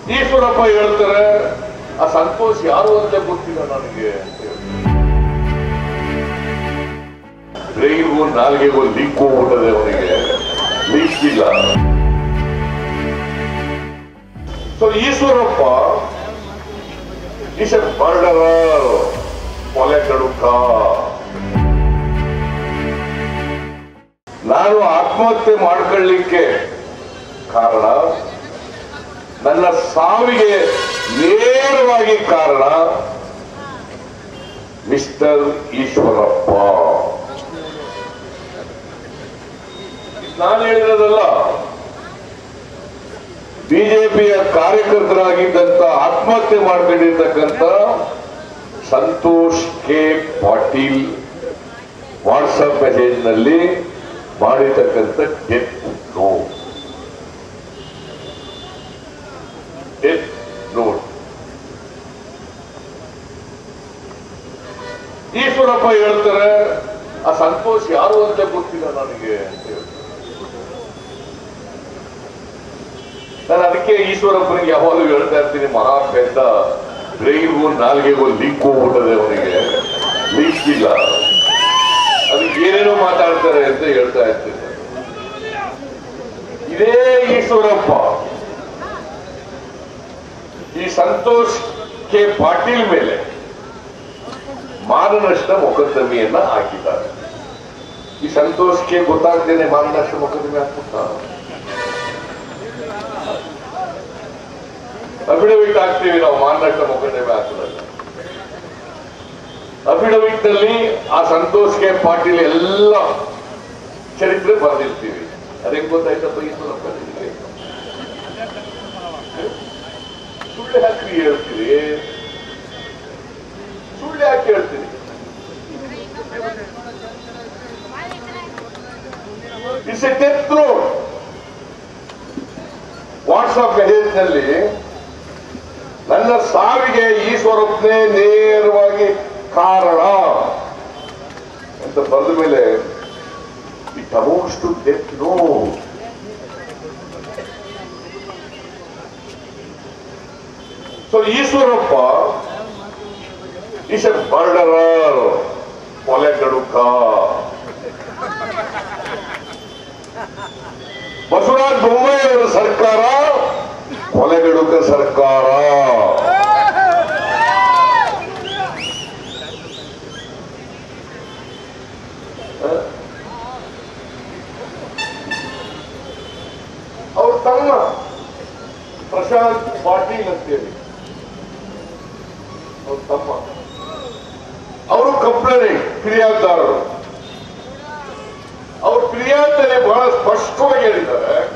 ಈಶ್ವರಪ್ಪ ಹೇಳ್ತಾರೆ ಆ ಸಂತೋಷ್ ಯಾರು ಅಂತ ಗೊತ್ತಿಲ್ಲ ನನಗೆ ಅಂತ ಹೇಳ್ತಾರೆ. ಬ್ರೈನ್ಗೂ ನಾಲ್ಗೆಗೂ ಲೀಕ್ ಹೋಗ್ಬಿಟ್ಟದೆ ಅವನಿಗೆ ಲೀಕ್ ಇಲ್ಲ so Eshwarappa is a murderer ಕೊಲೆ ಕಡುಕ ನಾನು ಆತ್ಮಹತ್ಯೆ ಮಾಡ್ಕೊಳ್ಳಿಕ್ಕೆ ಕಾರಣ ನನ್ನ ಸಾವಿಗೆ ನೇರವಾಗಿ ಕಾರಣ ಮಿಸ್ಟರ್ ಈಶ್ವರಪ್ಪ ನಾನು ಹೇಳಿರೋದಲ್ಲ ಬಿಜೆಪಿಯ ಕಾರ್ಯಕರ್ತರಾಗಿದ್ದಂತ ಆತ್ಮಹತ್ಯೆ ಮಾಡ್ಕೊಂಡಿರ್ತಕ್ಕಂಥ Santosh K Patil WhatsApp message ನಲ್ಲಿ ಮಾಡಿರ್ತಕ್ಕಂಥ death note death note Eshwarappa ಹೇಳ್ತಾರೆ ಆ ಸಂತೋಷ್ ಯಾರು ಅಂತ ಗೊತ್ತಿಲ್ಲ ನನಗೆ ಅಂತ ಹೇಳ್ತಾರೆ ನಾನು ಅದಕ್ಕೆ ಈಶ್ವರಪ್ಪನಿಗೆ ಯಾವಾಗಲೂ ಹೇಳ್ತಾ ಇರ್ತೀನಿ ಮಹಾ ಪೆದ್ದ ಬ್ರೈನ್ಗೂ ನಾಲ್ಗೆಗೂ ಲೀಕ್ ಹೋಗ್ಬಿಟ್ಟದೆ ಅವನಿಗೆ ಲೀಕ್ ಇಲ್ಲ ಅದಕ್ಕೆ ಏನೇನೋ ಮಾತಾಡ್ತಾರೆ ಅಂತ ಹೇಳ್ತಾ ಇರ್ತೀನಿ ಇದೇ ಈಶ್ವರಪ್ಪ ಈ ಸಂತೋಷ್ ಕೆ ಪಾಟೀಲ್ ಮೇಲೆ ಮಾನನಷ್ಟ ಮೊಕದ್ದಮೆಯನ್ನ ಹಾಕಿದ್ದಾರೆ ಈ ಸಂತೋಷ್ ಕೆ ಗೊತ್ತಾಗ್ದೇನೆ ಮಾನನಷ್ಟ ಮೊಕದ್ದಮೆ ಹಾಕ್ಬಿಟ್ಟ ಅಫಿಡವಿಟ್ ಹಾಕ್ತೀವಿ ನಾವು ಮಾನನಷ್ಟ ಮೊಕದ್ದಮೆ ಹಾಕಿದಾಗ ಅಫಿಡವಿಟ್ ನಲ್ಲಿ ಆ ಸಂತೋಷ್ ಕೆ ಪಾಟೀಲ್ ಎಲ್ಲ ಚರಿತ್ರೆ ಬರೆದಿರ್ತೀವಿ ಅದೇನ್ ಗೊತ್ತಾಯ್ತಪ್ಪ ಈಶ್ವರಪ್ಪ ನಿಮಗೆ ಸುಳ್ಳು ಹಾಕಿ ಹೇಳ್ತೀರಿ ಸುಳ್ಳು ಯಾಕೆ ಹೇಳ್ತೀರಿ it's a death note WhatsApp message ನಲ್ಲಿ ನನ್ನ ಸಾವಿಗೆ ಈಶ್ವರಪ್ಪನೇ ನೇರವಾಗಿ ಕಾರಣ ಅಂತ ಬರೆದ ಮೇಲೆ it amounts to death note so Eshwarappa is a murderer ಕೊಲೆ ಕಡುಕ ಬಸವರಾಜ ಬೊಮ್ಮಾಯಿ ಅವರ ಸರ್ಕಾರ ಕೊಲೆಗಡುಕ ಸರ್ಕಾರ ಅವ್ರ ತಮ್ಮ ಪ್ರಶಾಂತ್ ಪಾಟೀಲ್ ಅಂತೇಳಿ ಅವ್ರ ತಮ್ಮ ಅವರು ಕಂಪ್ಲೇಂಟ್ ಫಿರ್ಯಾದಾರರು ಅವ್ರ ಫಿರ್ಯಾದಲ್ಲಿ ಬಹಳ ಸ್ಪಷ್ಟವಾಗಿ ಹೇಳಿದ್ದಾರೆ